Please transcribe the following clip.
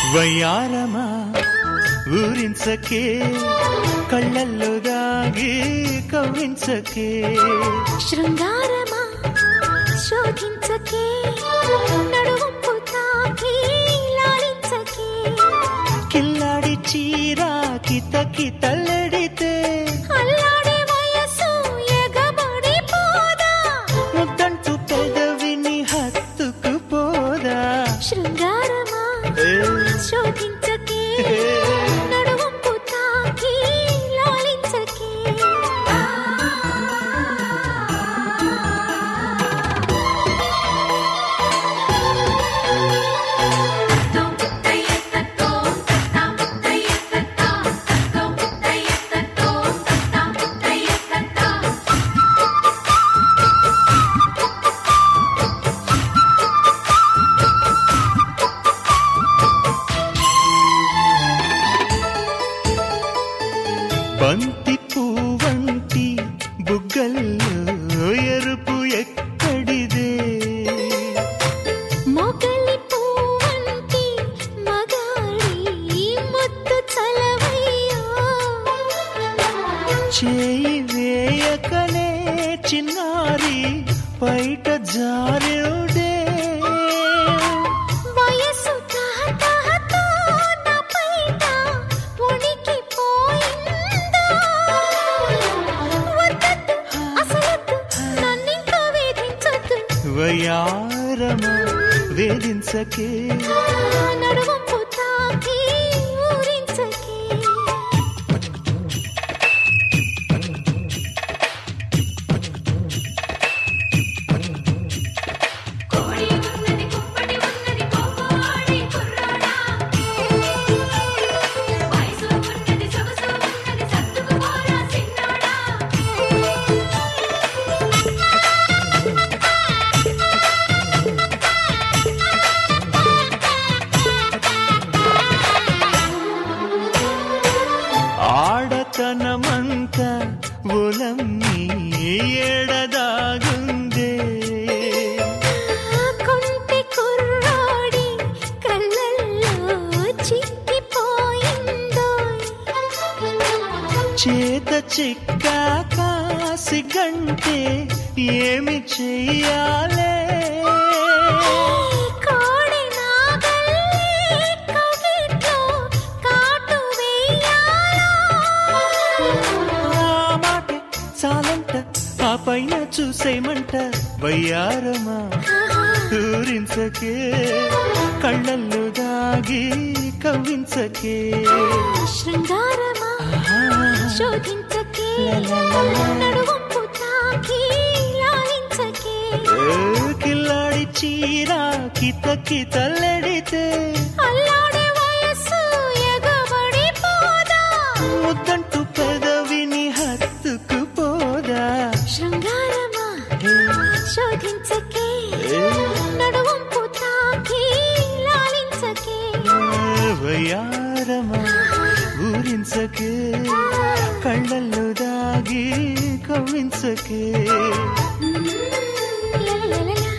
వయ్యారమా ఊరించకే కళ్ళల్లో దాగి కవ్వించకే శృంగారమా శోధించకే నడువంపు తాకి లాలించకే కిల్లాడి చీరా కిత కితలెడితే అల్లాడే వయసు ఎగబడి పోదా ముద్దంటూ పెదవిని హత్తుకు పోదా శృంగారమా ఏ, శోధించకే ఏ. నడువంపు తాకి లాలించకే బంతి పువ్వంటి బుగ్గల్లో ఎరుపు ఎక్కడిదే మొగలి పువ్వంటి మగాడి ముద్దు చలవయ్యో చేయి వేయకనే చిన్నారి బయట జారుడే వయసు తహతహతో నా పైట ఉనికిపోయిందో. వద్దొద్దు, అసలొద్దు, నన్నింకా వేధించొద్దు. వయారమా వేధించకే నడువంపు తాకి ఊరించకే. ఆడతనమంత ఒలమ్మి ఎడదాగుందే ఆ కొంటె కుర్రాడి కళ్ళల్లో చిక్కిపోయిందోయ్. చేత చిక్కాక సిగంటే ఏమి చెయ్యాలే కోడి నాగల్లే కవిట్లో కాటు వేయాలా? ఆ మాటే చాలంట ఆ పైన చూసేమంట వయ్యారమా ఊరించకే కళ్ళల్లో దాగి కవ్వించకే శృంగారమా శోధించకే లలలల. నడువంపు తాకి లాలించకే ఏ కిల్లాడి చీరా కిత కితలెడితే అల్లాడే వయస్సు ఎగబడి పోదా ముద్దంటూ పెదవిని హత్తుకు పోదా శృంగారమా ఏ, శోధించకే ఏ, నడువంపు తాకి లాలించకే వయ్యారమా ఊరించకే కళ్ళల్లో దాగి కవ్వించకే లలలల.